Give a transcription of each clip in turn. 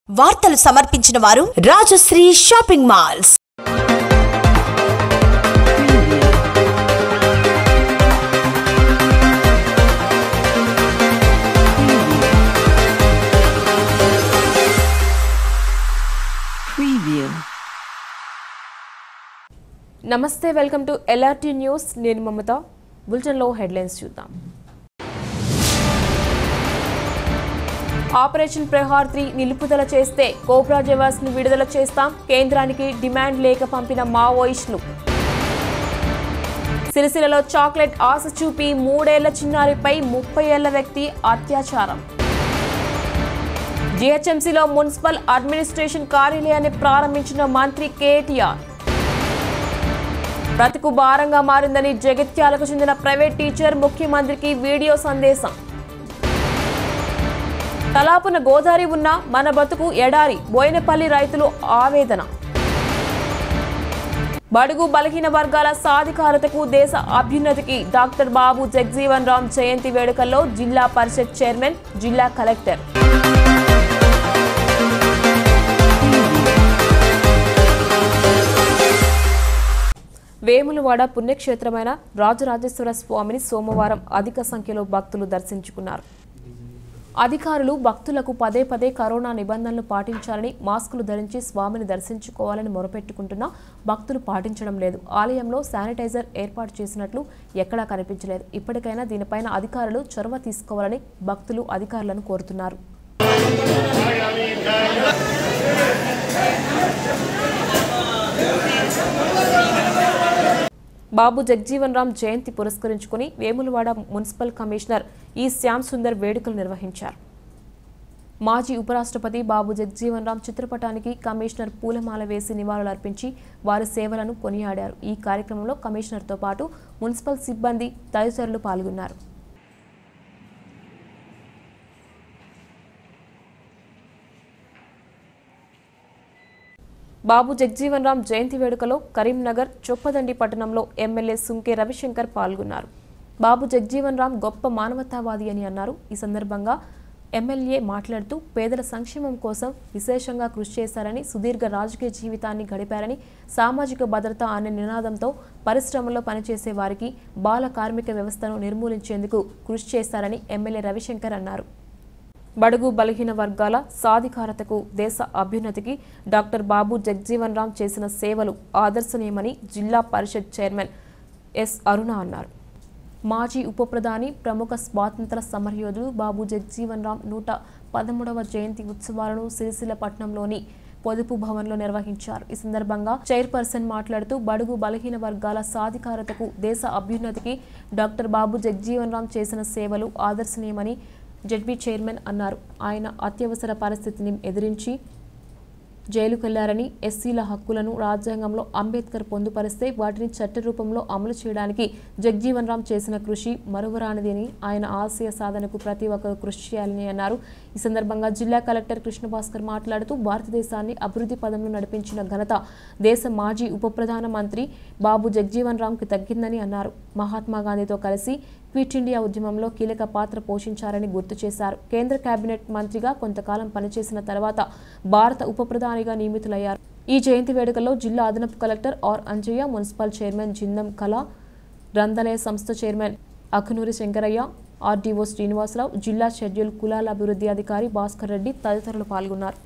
వార్తలు సమర్పించిన వారు రాజశ్రీ షాపింగ్ మాల్స్ Preview. నమస్తే వెల్కమ్ టు ఎల్ఆర్టీ న్యూస్ నేను మమత బులెటిన్లో హెడ్లైన్స్ చూద్దాం ఆపరేషన్ ప్రహార్ త్రీ నిలుపుదల చేస్తే కోబ్రా జవాస్ ను విడుదల చేస్తాం కేంద్రానికి డిమాండ్ లేక పంపిన మావోయిస్టులు సిరిసిల్లలో చాక్లెట్ ఆశ చూపి మూడేళ్ల చిన్నారిపై ముప్పై ఏళ్ల వ్యక్తి అత్యాచారం జీహెచ్ఎంసీలో మున్సిపల్ అడ్మినిస్ట్రేషన్ కార్యాలయాన్ని ప్రారంభించిన మంత్రి కేటీఆర్ బ్రతుకు భారంగా మారిందని జగిత్యాలకు చెందిన ప్రైవేట్ టీచర్ ముఖ్యమంత్రికి వీడియో సందేశం తలాపున గోదావరి ఉన్న మన బతుకు ఎడారి బోయినపల్లి రైతులు ఆవేదన బడుగు బలహీన వర్గాల సాధికారతకు దేశ అభ్యున్నతికి డాక్టర్ బాబు జగ్జీవన్ రామ్ జయంతి వేడుకల్లో జిల్లా పరిషత్ చైర్మన్ జిల్లా కలెక్టర్ వేములవాడ పుణ్యక్షేత్రమైన రాజరాజేశ్వర స్వామిని సోమవారం అధిక సంఖ్యలో భక్తులు దర్శించుకున్నారు అధికారులు భక్తులకు పదే పదే కరోనా నిబంధనలు పాటించాలని మాస్కులు ధరించి స్వామిని దర్శించుకోవాలని మొరపెట్టుకుంటున్నా భక్తులు పాటించడం లేదు ఆలయంలో శానిటైజర్ ఏర్పాటు చేసినట్లు ఎక్కడా కనిపించలేదు ఇప్పటికైనా దీనిపైన అధికారులు చొరవ తీసుకోవాలని భక్తులు అధికారులను కోరుతున్నారు బాబు జగ్జీవన్ రామ్ జయంతి పురస్కరించుకుని వేములవాడ మున్సిపల్ కమిషనర్ ఈ శ్యామ్ సుందర్ వేడుకలు నిర్వహించారు మాజీ ఉపరాష్ట్రపతి బాబు జగ్జీవన్ రామ్ చిత్రపటానికి కమిషనర్ పూలమాల వేసి నివాళులర్పించి వారి సేవలను కొనియాడారు ఈ కార్యక్రమంలో కమిషనర్తో పాటు మున్సిపల్ సిబ్బంది తదితరులు పాల్గొన్నారు బాబు జగ్జీవన్ రామ్ జయంతి వేడుకలో కరీంనగర్ చొప్పదండి పట్టణంలో ఎమ్మెల్యే సుంకే రవిశంకర్ పాల్గొన్నారు బాబు జగ్జీవన్ రామ్ గొప్ప మానవతావాది అని అన్నారు ఈ సందర్భంగా ఎమ్మెల్యే మాట్లాడుతూ పేదల సంక్షేమం కోసం విశేషంగా కృషి చేశారని సుదీర్ఘ రాజకీయ జీవితాన్ని గడిపారని సామాజిక భద్రత అనే నినాదంతో పరిశ్రమల్లో పనిచేసే వారికి బాల కార్మిక వ్యవస్థను నిర్మూలించేందుకు కృషి చేశారని ఎమ్మెల్యే రవిశంకర్ అన్నారు బడుగు బలహీన వర్గాల సాధికారతకు దేశ అభ్యున్నతికి డాక్టర్ బాబు జగ్జీవన్ రామ్ చేసిన సేవలు ఆదర్శనీయమని జిల్లా పరిషత్ చైర్మన్ ఎస్ అరుణ అన్నారు మాజీ ఉప ప్రధాని ప్రముఖ స్వాతంత్ర సమరయోధుడు బాబు జగ్జీవన్ రామ్ నూట పదమూడవ జయంతి ఉత్సవాలను సిరిసిల్ల పట్టణంలోని పొదుపు భవన్లో నిర్వహించారు ఈ సందర్భంగా చైర్పర్సన్ మాట్లాడుతూ బడుగు బలహీన వర్గాల సాధికారతకు దేశ అభ్యున్నతికి డాక్టర్ బాబు జగ్జీవన్ రామ్ చేసిన సేవలు ఆదర్శనీయమని జడ్బీ చైర్మన్ అన్నారు ఆయన అత్యవసర పరిస్థితిని ఎదిరించి జైలుకెళ్లారని ఎస్సీల హక్కులను రాజ్యాంగంలో అంబేద్కర్ పొందుపరిస్తే వాటిని చట్ట రూపంలో అమలు చేయడానికి జగ్జీవన్ రామ్ చేసిన కృషి మరువరానిది అని ఆయన ఆశయ సాధనకు ప్రతి ఒక్కరూ కృషి చేయాలని అన్నారు ఈ సందర్భంగా జిల్లా కలెక్టర్ కృష్ణభాస్కర్ మాట్లాడుతూ భారతదేశాన్ని అభివృద్ధి పదంలో నడిపించిన ఘనత దేశ మాజీ ఉప ప్రధాన మంత్రి బాబు జగ్జీవన్ రామ్కి తగ్గిందని అన్నారు మహాత్మా గాంధీతో కలిసి క్విట్ ఇండియా ఉద్యమంలో కీలక పాత్ర పోషించారని గుర్తు చేశారు కేంద్ర కేబినెట్ మంత్రిగా కొంతకాలం పనిచేసిన తర్వాత భారత ఉప ప్రధానిగా నియమితులయ్యారు ఈ జయంతి వేడుకల్లో జిల్లా అదనపు collector R Anjaiah municipal chairman Jindam Kala గ్రంథాలయ సంస్థ చైర్మన్ అఖనూరి శంకరయ్య ఆర్డీఓ శ్రీనివాసరావు జిల్లా షెడ్యూల్ కులాల అభివృద్ధి అధికారి భాస్కర్ రెడ్డి తదితరులు పాల్గొన్నారు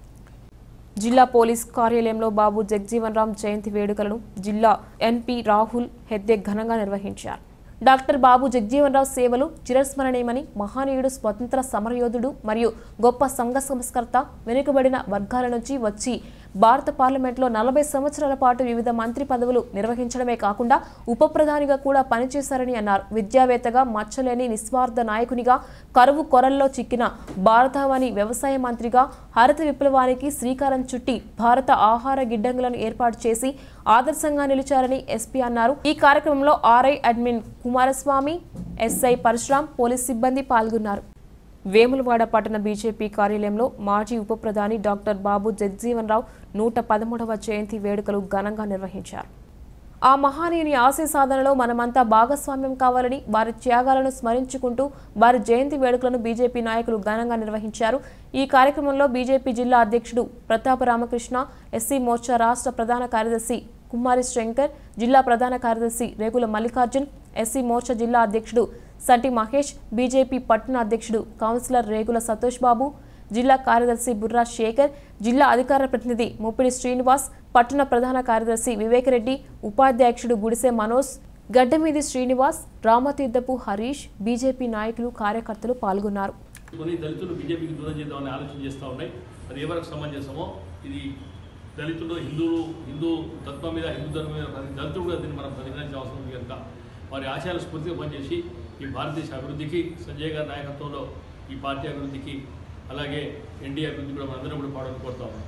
జిల్లా పోలీస్ కార్యాలయంలో బాబు జగ్జీవన్ రామ్ జయంతి వేడుకలను జిల్లా ఎన్పి రాహుల్ హెద్దే ఘనంగా నిర్వహించారు డాక్టర్ బాబు జగ్జీవన్ రావు సేవలు చిరస్మరణీయమని మహానీయుడు స్వతంత్ర సమరయోధుడు మరియు గొప్ప సంఘ సంస్కర్త వెనుకబడిన వర్గాల నుంచి వచ్చి భారత పార్లమెంట్లో నలభై సంవత్సరాల పాటు వివిధ మంత్రి పదవులు నిర్వహించడమే కాకుండా ఉప ప్రధానిగా కూడా పనిచేశారని అన్నారు విద్యావేత్తగా మచ్చలేని నిస్వార్థ నాయకునిగా కరువు కొరల్లో చిక్కిన భారతావని వ్యవసాయ మంత్రిగా హరిత విప్లవానికి శ్రీకారం చుట్టి భారత ఆహార గిడ్డంగులను ఏర్పాటు చేసి ఆదర్శంగా నిలిచారని ఎస్పీ అన్నారు ఈ కార్యక్రమంలో RI admin Kumaraswamy SI Parashuram police సిబ్బంది పాల్గొన్నారు వేములవాడ పట్టణ బీజేపీ కార్యాలయంలో మాజీ ఉప ప్రధాని డాక్టర్ బాబు జగ్జీవన్ రావు నూట పదమూడవ జయంతి వేడుకలు ఘనంగా నిర్వహించారు ఆ మహానీయుని ఆశయ సాధనలో మనమంతా భాగస్వామ్యం కావాలని వారి త్యాగాలను స్మరించుకుంటూ వారి జయంతి వేడుకలను బీజేపీ నాయకులు ఘనంగా నిర్వహించారు ఈ కార్యక్రమంలో బీజేపీ జిల్లా అధ్యక్షుడు ప్రతాప రామకృష్ణ ఎస్సీ మోర్చా రాష్ట్ర ప్రధాన కార్యదర్శి కుమారి శంకర్ జిల్లా ప్రధాన కార్యదర్శి రేగుల మల్లికార్జున్ ఎస్సీ మోర్చా జిల్లా అధ్యక్షుడు సంటి మహేష్ బీజేపీ పట్టణ అధ్యక్షుడు కౌన్సిలర్ రేగుల సంతోష్ బాబు జిల్లా కార్యదర్శి బుర్రా శేఖర్ జిల్లా అధికార ప్రతినిధి ముప్పిడి శ్రీనివాస్ పట్టణ ప్రధాన కార్యదర్శి వివేకరెడ్డి ఉపాధ్యక్షుడు గుడిసె మనోజ్ గడ్డమీది శ్రీనివాస్ రామతీర్థపు హరీష్ బీజేపీ నాయకులు కార్యకర్తలు పాల్గొన్నారు కొన్ని దళితులు బీజేపీకి దూరం చేద్దామని ఆలోచన చేస్తూ ఉన్నాయి అది ఎవరికి సమంజసమో ఇది దళితులు హిందువులు హిందూ తత్వం మీద హిందూ ధర్మం మీద ప్రతి దళితుడు కూడా దీన్ని మనం పరిగణించాల్సిన అవసరం ఉంది కనుక వారి ఆశయాలు స్ఫూర్తిగా పనిచేసి ఈ భారతదేశ అభివృద్ధికి సంజయ్ గారి నాయకత్వంలో ఈ పార్టీ అభివృద్ధికి అలాగే ఎన్డీఏ అభివృద్ధి కూడా మనందరం కూడా పాడని కోరుతా ఉన్నాం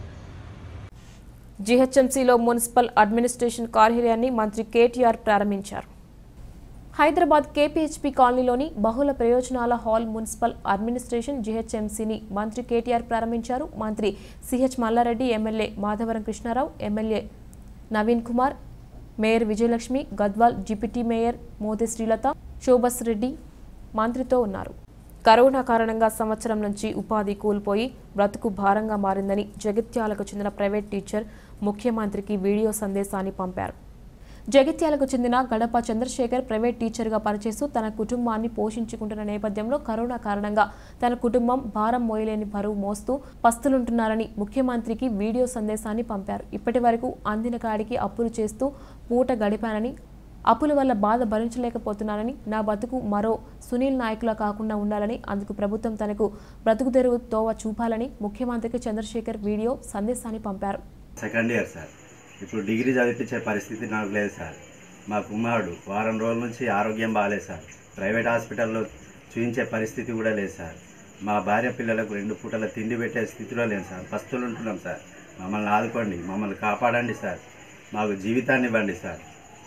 జీహెచ్ఎంసీలో మున్సిపల్ అడ్మినిస్ట్రేషన్ కార్యాలయాన్ని మంత్రి కేటీఆర్ ప్రారంభించారు హైదరాబాద్ కేపీహెచ్పీ కాలనీలోని బహుళ ప్రయోజనాల హాల్ మున్సిపల్ అడ్మినిస్ట్రేషన్ జీహెచ్ఎంసీని మంత్రి కేటీఆర్ ప్రారంభించారు మంత్రి CH Mallareddy MLA Madhavaram Krishnarao MLA Naveen Kumar mayor Vijayalakshmi Gadwal deputy mayor Modi Srilatha Shobhas Reddy మంత్రితో ఉన్నారు కరోనా కారణంగా సంవత్సరం నుంచి ఉపాధి కోల్పోయి బ్రతుకు భారంగా మారిందని జగిత్యాలకు చెందిన ప్రైవేట్ టీచర్ ముఖ్యమంత్రికి వీడియో సందేశాన్ని పంపారు జగిత్యాలకు చెందిన గడప చంద్రశేఖర్ ప్రైవేట్ టీచర్గా పనిచేస్తూ తన కుటుంబాన్ని పోషించుకుంటున్న నేపథ్యంలో కరోనా కారణంగా తన కుటుంబం భారం మోయలేని బరువు మోస్తూ పస్తులుంటున్నారని ముఖ్యమంత్రికి వీడియో సందేశాన్ని పంపారు ఇప్పటి వరకు అందిన కాడికి అప్పులు చేస్తూ పూట గడిపానని అప్పుల వల్ల బాధ భరించలేకపోతున్నానని నా బతుకు మరో సునీల్ నాయకులా కాకుండా ఉండాలని అందుకు ప్రభుత్వం తనకు బ్రతుకు తెరువు తోవ చూపాలని ముఖ్యమంత్రికి చంద్రశేఖర్ వీడియో సందేశాన్ని పంపారు సెకండ్ ఇయర్ సార్ ఇప్పుడు డిగ్రీ చదివించే పరిస్థితి నాకు లేదు సార్ మా కుమారుడు వారం రోజుల నుంచి ఆరోగ్యం బాగాలేదు సార్ ప్రైవేట్ హాస్పిటల్లో చూయించే పరిస్థితి కూడా లేదు సార్ మా భార్య పిల్లలకు రెండు పూటల తిండి పెట్టే స్థితిలో లేదు సార్ పస్తులు ఉంటున్నాం సార్ మమ్మల్ని ఆదుకోండి మమ్మల్ని కాపాడండి సార్ మాకు జీవితాన్ని ఇవ్వండి సార్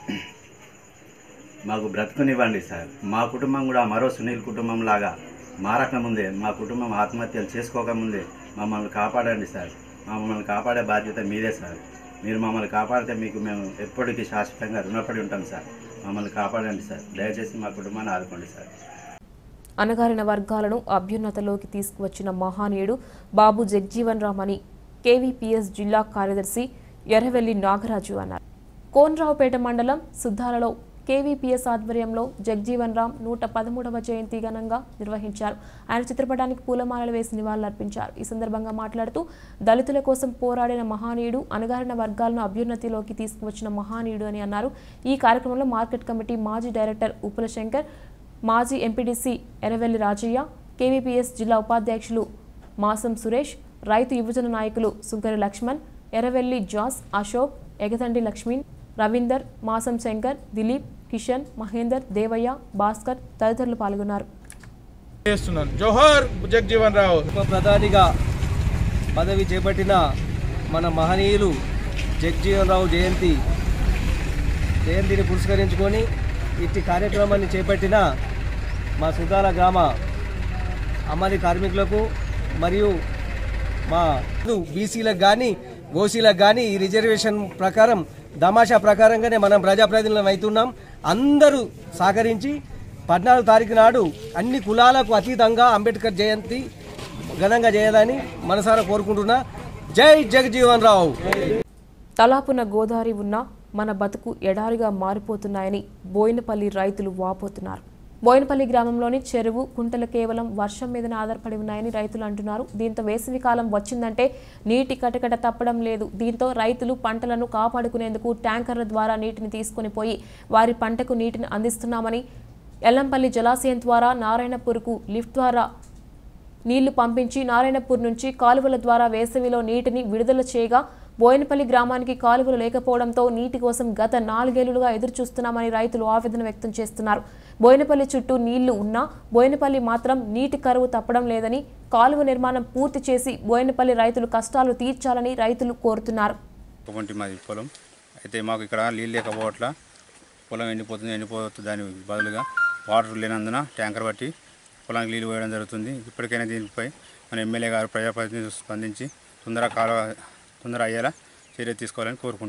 మాకు బ్రతుకునివ్వండి సార్ మా కుటుంబం కూడా మరో సునీల్ కుటుంబం లాగా మారకముందే మా కుటుంబం ఆత్మహత్యలు చేసుకోకముందే మమ్మల్ని కాపాడండి సార్ మమ్మల్ని కాపాడే బాధ్యత మీదే సార్ మీరు మమ్మల్ని కాపాడితే మీకు మేము ఎప్పటికీ శాశ్వతంగా రుణపడి ఉంటాం సార్ మమ్మల్ని కాపాడండి సార్ దయచేసి మా కుటుంబాన్ని ఆదుకోండి సార్ అణగారిన వర్గాలను అభ్యున్నతలోకి తీసుకువచ్చిన మహానీయుడు బాబు జగ్జీవన్ రామ్ అని కేవీపీఎస్ జిల్లా కార్యదర్శి ఎర్రవెల్లి నాగరాజు అన్నారు కోనరావుపేట మండలం సుద్దాలలో కేవీపీఎస్ ఆధ్వర్యంలో జగ్జీవన్ రామ్ నూట పదమూడవ జయంతి ఘనంగా నిర్వహించారు ఆయన చిత్రపటానికి పూలమాలలు వేసి నివాళులర్పించారు ఈ సందర్భంగా మాట్లాడుతూ దళితుల కోసం పోరాడిన మహానీయుడు అణగారిన వర్గాలను అభ్యున్నతిలోకి తీసుకువచ్చిన మహానీయుడు అని అన్నారు ఈ కార్యక్రమంలో మార్కెట్ కమిటీ మాజీ డైరెక్టర్ ఉప్పుల శంకర్ మాజీ ఎంపీడీసీ ఎరవెల్లి రాజయ్య కేవీపీఎస్ జిల్లా ఉపాధ్యక్షులు మాసం సురేష్ రైతు యువజన నాయకులు సుంకరి లక్ష్మణ్ ఎర్రవెల్లి జాస్ అశోక్ ఎగతండి లక్ష్మీన్ రవీందర్ మాసం శంకర్ దిలీప్ కిషన్ మహేందర్ దేవయ్య భాస్కర్ తదితరులు పాల్గొన్నారు చేస్తున్నాను జోహర్ జగ్జీవన్ రావు ఉప ప్రధానిగా పదవి చేపట్టిన మన మహనీయులు జగ్జీవన్ రావు జయంతి జయంతిని పురస్కరించుకొని ఇట్టి కార్యక్రమాన్ని చేపట్టిన మా సుగాల గ్రామ అమలి కార్మికులకు మరియు మా బీసీలకు కానీ ఓసీలకు కానీ ఈ రిజర్వేషన్ ప్రకారం దమాషా ప్రకారంగానే మనం ప్రజాప్రతినిధులను అవుతున్నాం అందరూ సహకరించి పద్నాలుగు తారీఖు నాడు అన్ని కులాలకు అతీతంగా అంబేద్కర్ జయంతి ఘనంగా చేయాలని మనసారా కోరుకుంటున్నా జై జగజీవన్ రావు తలాపున గోదావరి ఉన్న మన బతుకు ఎడారిగా మారిపోతున్నాయని బోయినపల్లి రైతులు వాపోతున్నారు బోయినపల్లి గ్రామంలోని చెరువు కుంటలు కేవలం వర్షం మీదనే ఆధారపడి ఉన్నాయని రైతులు అంటున్నారు దీంతో వేసవి కాలం వచ్చిందంటే నీటి కటకట తప్పడం లేదు దీంతో రైతులు పంటలను కాపాడుకునేందుకు ట్యాంకర్ల ద్వారా నీటిని తీసుకొని పోయి వారి పంటకు నీటిని అందిస్తున్నామని ఎల్లంపల్లి జలాశయం ద్వారా నారాయణపూర్కు లిఫ్ట్ ద్వారా నీళ్లు పంపించి నారాయణపూర్ నుంచి కాలువల ద్వారా వేసవిలో నీటిని విడుదల చేయగా బోయనపల్లి గ్రామానికి కాలువలు లేకపోవడంతో నీటి కోసం గత నాలుగేళ్లుగా ఎదురు చూస్తున్నామని రైతులు ఆవేదన వ్యక్తం చేస్తున్నారు బోయనపల్లి చుట్టూ నీళ్లు ఉన్నా బోయనపల్లి మాత్రం నీటి కరువు తప్పడం లేదని కాలువ నిర్మాణం పూర్తి చేసి బోయనపల్లి రైతులు కష్టాలు తీర్చాలని రైతులు కోరుతున్నారు ఒకటి మాది పొలం అయితే మాకు ఇక్కడ నీళ్ళు లేకపోవట్ల పొలం ఎండిపోతుంది ఎండిపోతుంది దాని బదులుగా వాటర్ లేనందున ట్యాంకర్ బట్టి పొలానికి నీళ్ళు పోయడం జరుగుతుంది ఇప్పటికైనా దీనిపై మన ఎమ్మెల్యే గారు ప్రజాప్రతినిధులు స్పందించి తొందరగా కాలువ తొందర అయ్యేలా చర్య తీసుకోవాలని కోరుకుంటున్నాను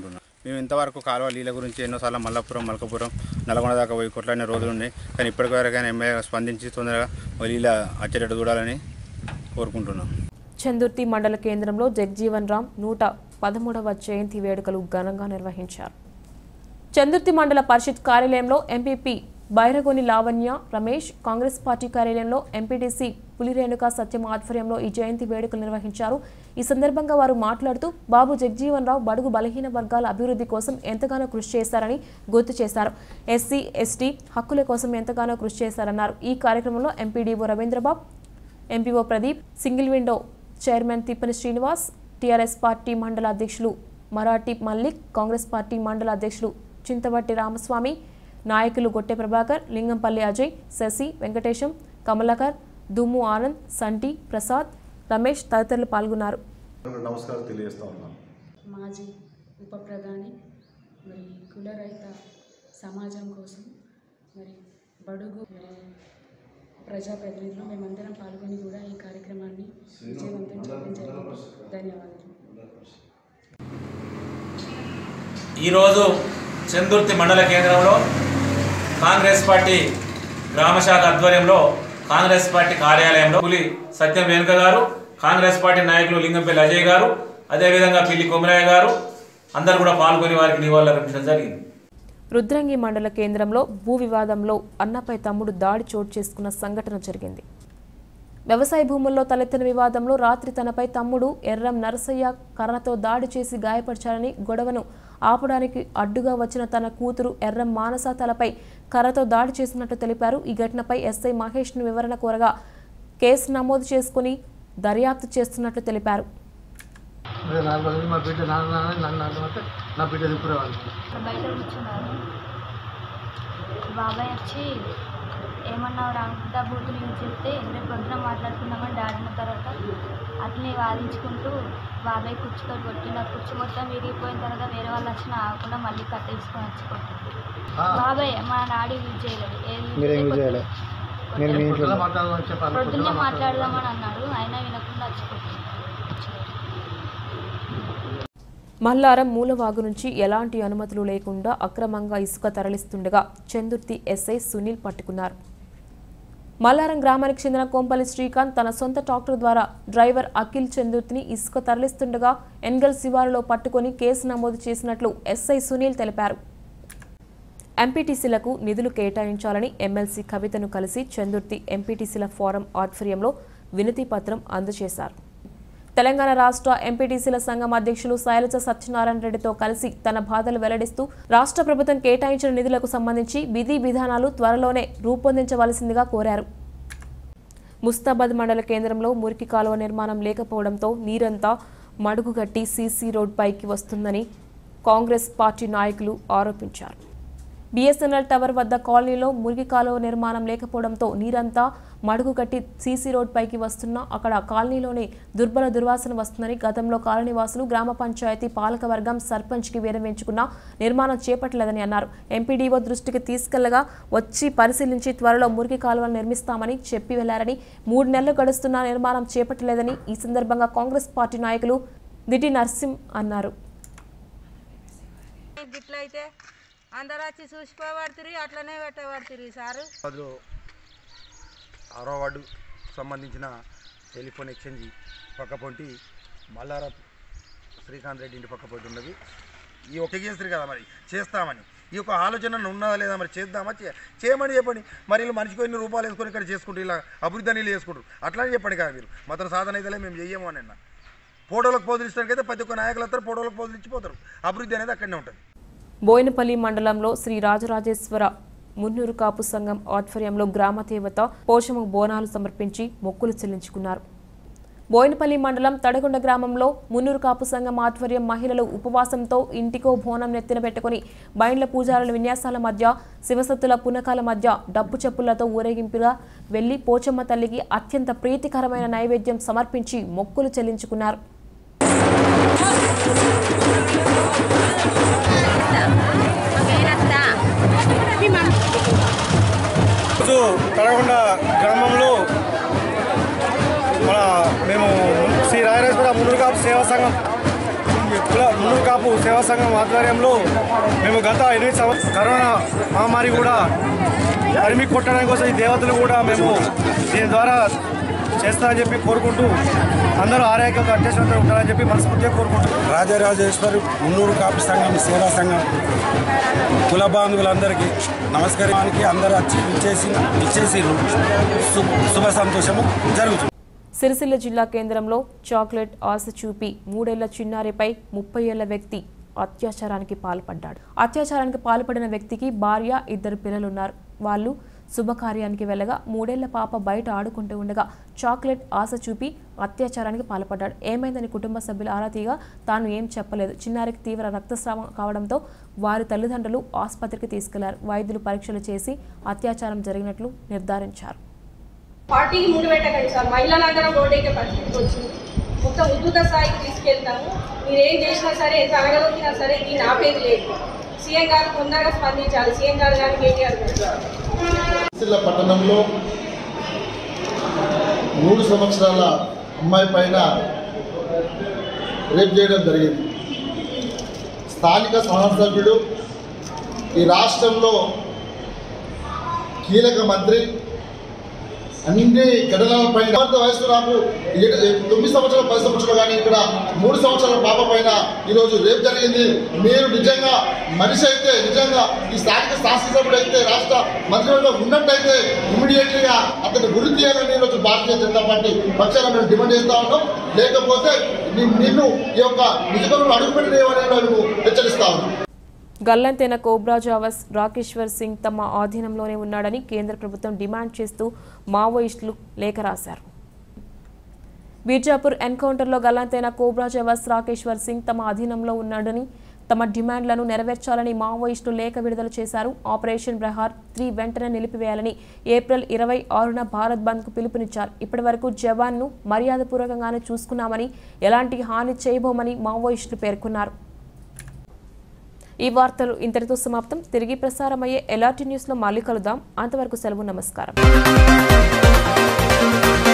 మేము ఇంతవరకు కాలువ నీళ్ళ గురించి ఎన్నోసార్లు మల్లాపురం మలకపురం నల్గొండ దాకా పోయి కొట్లాడిన రోజులు ఉన్నాయి కానీ ఇప్పటివరకైనా ఎమ్మెల్యే స్పందించి తొందరగా నీళ్ళ వచ్చేటట్టు చూడాలని కోరుకుంటున్నాం చందుర్తి మండల కేంద్రంలో జగ్జీవన్ రామ్ నూట పదమూడవ జయంతి వేడుకలు ఘనంగా నిర్వహించారు చందుర్తి మండల పరిషత్ కార్యాలయంలో MPP Bairagoni Lavanya Ramesh Congress party కార్యాలయంలో ఎంపీటీసీ పులిరేణుక సత్యం ఆధ్వర్యంలో ఈ జయంతి వేడుకలు నిర్వహించారు ఈ సందర్భంగా వారు మాట్లాడుతూ బాబు జగ్జీవన్ రావు బడుగు బలహీన వర్గాల అభివృద్ధి కోసం ఎంతగానో కృషి చేశారని గుర్తు చేశారు ఎస్సీ ఎస్టీ హక్కుల కోసం ఎంతగానో కృషి చేశారన్నారు ఈ కార్యక్రమంలో MPDO Ravindrababu MPO Pradeep single window chairman Tippani Srinivas TRS party మండల అధ్యక్షులు మరాఠీ మల్లిక్ కాంగ్రెస్ పార్టీ మండల అధ్యక్షులు చింతవట్టి రామస్వామి నాయకులు గొట్టె ప్రభాకర్ లింగంపల్లి అజయ్ శశి వెంకటేశం కమలాకర్ దుమ్ము ఆనంద్ సంటి ప్రసాద్ రమేష్ తదితరులు పాల్గొన్నారు నమస్కారం తెలియజేస్తా ఉన్నాను మాజీ ఉప ప్రధాని మరి కులరహిత సమాజం కోసం మరి బడుగు మరి ప్రజాప్రతినిధులు మేమందరం పాల్గొని కూడా ఈ కార్యక్రమాన్ని విజయవంతం చేయడం జరిగింది ధన్యవాదాలు ఈరోజు చందుర్తి మండల కేంద్రంలో కాంగ్రెస్ పార్టీ గ్రామశాఖ ఆధ్వర్యంలో కాంగ్రెస్ పార్టీ కార్యాలయంలో పులి సత్యం రేణుక గారు కాంగ్రెస్ పార్టీ నాయకులు లింగంపల్లి అజయ్ గారు అదేవిధంగా పిల్లి కొమరయ్య గారు అందరు కూడా పాల్గొని వారికి నివాళులర్పించడం జరిగింది రుద్రంగి మండల కేంద్రంలో భూ వివాదంలో అన్నపై తమ్ముడు దాడి చోటు చేసుకున్న సంఘటన జరిగింది వ్యవసాయ భూముల్లో తలెత్తిన వివాదంలో రాత్రి తనపై తమ్ముడు ఎర్రం నరసయ్య కర్రతో దాడి చేసి గాయపరిచారని గొడవను ఆపడానికి అడ్డుగా వచ్చిన తన కూతురు ఎర్రం మానస తలపై కర్రతో దాడి చేసినట్టు తెలిపారు ఈ ఘటనపై ఎస్ఐ మహేష్ను వివరణ కోరగా కేసు నమోదు చేసుకుని దర్యాప్తు చేస్తున్నట్లు తెలిపారు నాలుగు రోజులు మా బిడ్డ నాన్న నాన్న నన్ను అర్థమైతే నా బిడ్డ దిక్కురేవాళ్ళు బయట కూర్చున్నారు బాబాయ్ వచ్చి ఏమన్నావు రాంతా బూతులు యూజ్ చెప్తే రేపు పొద్దున మాట్లాడుకుందామని డాడిన తర్వాత అట్లనే వాదించుకుంటూ బాబాయ్ కుర్చీతో కొట్టిన కుర్చీ మొత్తం విరిగిపోయిన తర్వాత వేరే వాళ్ళు వచ్చిన ఆగకుండా మళ్ళీ కట్టేసుకొని వచ్చి కొట్టింది బాబాయ్ మా డాడీ యూజ్ చేయలేదు ఏది యూజ్ మీరేం యూజ్ చేయలేదు. చేయలే మీరు మీ ఇంట్లో మాట్లాడదామని చెప్పాలి పొద్దున్నే మాట్లాడదామని అన్నాడు అయినా వినకుండా వచ్చి కొట్టింది మల్లారం మూలవాగు నుంచి ఎలాంటి అనుమతులు లేకుండా అక్రమంగా ఇసుక తరలిస్తుండగా చందుర్తి ఎస్ఐ సునీల్ పట్టుకున్నారు మల్లారం గ్రామానికి చెందిన కొంపల్లి శ్రీకాంత్ తన సొంత ట్రాక్టర్ ద్వారా డ్రైవర్ అఖిల్ చందుర్తిని ఇసుక తరలిస్తుండగా ఎన్గల్ శివారులో పట్టుకొని కేసు నమోదు చేసినట్లు ఎస్ఐ సునీల్ తెలిపారు ఎంపీటీసీలకు నిధులు కేటాయించాలని ఎమ్మెల్సీ కవితను కలిసి చందుర్తి ఎంపీటీసీల ఫోరం ఆధ్వర్యంలో వినతి పత్రం అందజేశారు తెలంగాణ రాష్ట్ర ఎంపీటీసీల సంఘం అధ్యక్షులు శైలజ సత్యనారాయణ రెడ్డితో కలిసి తన బాధలు వెల్లడిస్తూ రాష్ట్ర ప్రభుత్వం కేటాయించిన నిధులకు సంబంధించి విధి విధానాలు త్వరలోనే రూపొందించవలసిందిగా కోరారు ముస్తాబాద్ మండల కేంద్రంలో మురికి కాలువ నిర్మాణం లేకపోవడంతో నీరంతా మడుగుగట్టి సీసీ రోడ్ పైకి వస్తుందని కాంగ్రెస్ పార్టీ నాయకులు ఆరోపించారు బీఎస్ఎన్ఎల్ టవర్ వద్ద కాలనీలో మురికి కాలువ నిర్మాణం లేకపోవడంతో నీరంతా మడుగు కట్టి సీసీ రోడ్ పైకి వస్తున్నా అక్కడ కాలనీలోనే దుర్బల దుర్వాసన వస్తుందని గతంలో కాలనీవాసులు గ్రామ పంచాయతీ పాలకవర్గం సర్పంచ్కి విరమించుకున్న నిర్మాణం చేపట్టలేదని అన్నారు ఎంపీడీఓ దృష్టికి తీసుకెళ్లగా వచ్చి పరిశీలించి త్వరలో మురికి కాలువలు నిర్మిస్తామని చెప్పి వెళ్లారని మూడు నెలలు గడుస్తున్నా నిర్మాణం చేపట్టలేదని ఈ సందర్భంగా కాంగ్రెస్ పార్టీ నాయకులు దిటి నర్సింహ్ అన్నారు గిట్లయితే అందరు వచ్చి చూసిపోబడుతురి అట్లనే పెట్టబడుతురి సారు అందులో ఆరో వార్డు సంబంధించిన టెలిఫోన్ ఎక్స్చేంజ్ పక్క పొంటి మల్లార శ్రీకాంత్ రెడ్డి ఇంటి పక్క పొంటి ఉన్నది ఈ ఒక చేస్తారు కదా మరి చేస్తామని ఈ యొక్క ఆలోచన ఉన్నదా లేదా మరి చేద్దామా చే- చేయమని చెప్పండి మరి వీళ్ళు మనిషికి కొన్ని రూపాయలు వేసుకొని ఇక్కడ చేసుకుంటారు ఇలా అభివృద్ధి అని వీళ్ళు చేసుకుంటారు అట్లా చెప్పండి కదా మీరు మాత్రం సాధన అయితే మేము చెయ్యము అని అన్న ఫోటోలకు పోజులు ఇస్తానికైతే ప్రతి ఒక్క నాయకులు వస్తారు ఫోటోలకు పోజులు ఇచ్చిపోతారు అభివృద్ధి అనేది అక్కడనే ఉంటుంది బోయినపల్లి మండలంలో శ్రీ రాజరాజేశ్వర మున్నూరు కాపు సంఘం ఆధ్వర్యంలో గ్రామ దేవత పోషమ బోనాలు సమర్పించి మొక్కులు చెల్లించుకున్నారు బోయినపల్లి మండలం తడగొండ గ్రామంలో మున్నూరు కాపు సంఘం ఆధ్వర్యం మహిళలు ఉపవాసంతో ఇంటికో బోనం నెత్తిన పెట్టుకుని బైండ్ల పూజారుల విన్యాసాల మధ్య శివసత్తుల పునకాల మధ్య డప్పు చెప్పులతో ఊరేగింపుగా వెళ్లి పోచమ్మ తల్లికి అత్యంత ప్రీతికరమైన నైవేద్యం సమర్పించి మొక్కులు చెల్లించుకున్నారు రోజు తడగొండ గ్రామంలో మన మేము శ్రీ రాయరేశ్వర మునుగాపు సేవా సంఘం కుల మున్నూరు కాపు సేవా సంఘం ఆధ్వర్యంలో మేము గత ఎనిమిది సంవత్సరాలు కరోనా మహమ్మారి కూడా తరిమి కొట్టడానికి కోసం ఈ దేవతలు కూడా మేము దీని ద్వారా చేస్తారని చెప్పి కోరుకుంటూ అందరూ ఆరోగ్యంగా అత్యవసరంతో ఉంటారని చెప్పి మనస్ఫూర్తిగా కోరుకుంటున్నాం రాజరాజేశ్వరి మున్నూరు కాపు సంఘం సేవా సంఘం కుల బాంధవులందరికీ నమస్కారానికి అందరూ వచ్చి ఇచ్చేసి ఇచ్చేసి శుభ సంతోషము జరుగుతుంది సిరిసిల్ల జిల్లా కేంద్రంలో చాక్లెట్ ఆశ చూపి మూడేళ్ల చిన్నారిపై ముప్పై ఏళ్ల వ్యక్తి అత్యాచారానికి పాల్పడ్డాడు అత్యాచారానికి పాల్పడిన వ్యక్తికి భార్య ఇద్దరు పిల్లలున్నారు వాళ్ళు శుభకార్యానికి వెళ్ళగా మూడేళ్ల పాప బయట ఆడుకుంటూ ఉండగా చాక్లెట్ ఆశ చూపి అత్యాచారానికి పాల్పడ్డాడు ఏమైందని కుటుంబ సభ్యులు ఆరా తీగా తాను ఏం చెప్పలేదు చిన్నారికి తీవ్ర రక్తస్రావం కావడంతో వారి తల్లిదండ్రులు ఆసుపత్రికి తీసుకెళ్లారు వైద్యులు పరీక్షలు చేసి అత్యాచారం జరిగినట్లు నిర్ధారించారు పార్టీకి మూడు పెట్టకండి సార్ మహిళలందరం రోడ్డెక్కే పరిస్థితికి వచ్చింది మొత్తం ఉద్ధృత స్థాయికి తీసుకెళ్తాము మీరు ఏం చేసినా సరే ఎంత అనగదొక్కినా సరే దీన్ని ఆపేది లేదు సీఎం గారు తొందరగా స్పందించాలి సీఎం గారు కానీ కేటీఆర్ గారు సిరిసిల్ల పట్టణంలో మూడు సంవత్సరాల అమ్మాయి పైన రేప్ చేయడం జరిగింది స్థానిక శాసనసభ్యుడు ఈ రాష్ట్రంలో కీలక మంత్రి అన్ని ఘటనల పైన వయసు నాకు ఏడు- తొమ్మిది సంవత్సరాల పది సంవత్సరాలు కానీ ఇక్కడ మూడు సంవత్సరాల పాప పైన ఈరోజు రేపు జరిగింది మీరు నిజంగా మనిషి అయితే నిజంగా ఈ స్థానిక శాసనసభ్యుడు అయితే రాష్ట్ర మంత్రివర్గంలో ఉన్నట్టయితే ఇమీడియట్లీగా అతన్ని గురి తీయాలని ఈరోజు భారతీయ జనతా పార్టీ పక్షాన మేము డిమాండ్ చేస్తా ఉన్నాం లేకపోతే ని- నిన్ను ఈ యొక్క నిజంగా అడుగుపెట్టలేవని మేము హెచ్చరిస్తా ఉన్నాం గల్లంతైన కోబ్రా జావస్ రాకేశ్వర్ సింగ్ తమ ఆధీనంలోనే ఉన్నాడని కేంద్ర ప్రభుత్వం డిమాండ్ చేస్తూ మావోయిస్టులు లేఖ రాశారు బీజాపూర్ ఎన్కౌంటర్లో గల్లంతైన కోబ్రా జవాస్ రాకేశ్వర్ సింగ్ తమ అధీనంలో ఉన్నాడని తమ డిమాండ్లను నెరవేర్చాలని మావోయిస్టులు లేఖ విడుదల చేశారు ఆపరేషన్ ప్రహార్ త్రీ వెంటనే నిలిపివేయాలని ఏప్రిల్ ఇరవై ఆరున భారత్ బంద్కు పిలుపునిచ్చారు ఇప్పటివరకు జవాన్ను మర్యాదపూర్వకంగానే చూసుకున్నామని ఎలాంటి హాని చేయబోమని మావోయిస్టులు పేర్కొన్నారు ఈ వార్తలు ఇంతటితో సమాప్తం తిరిగి ప్రసారమయ్యే ఎలాంటి న్యూస్లో మళ్ళీ కలుద్దాం అంతవరకు సెలవు నమస్కారం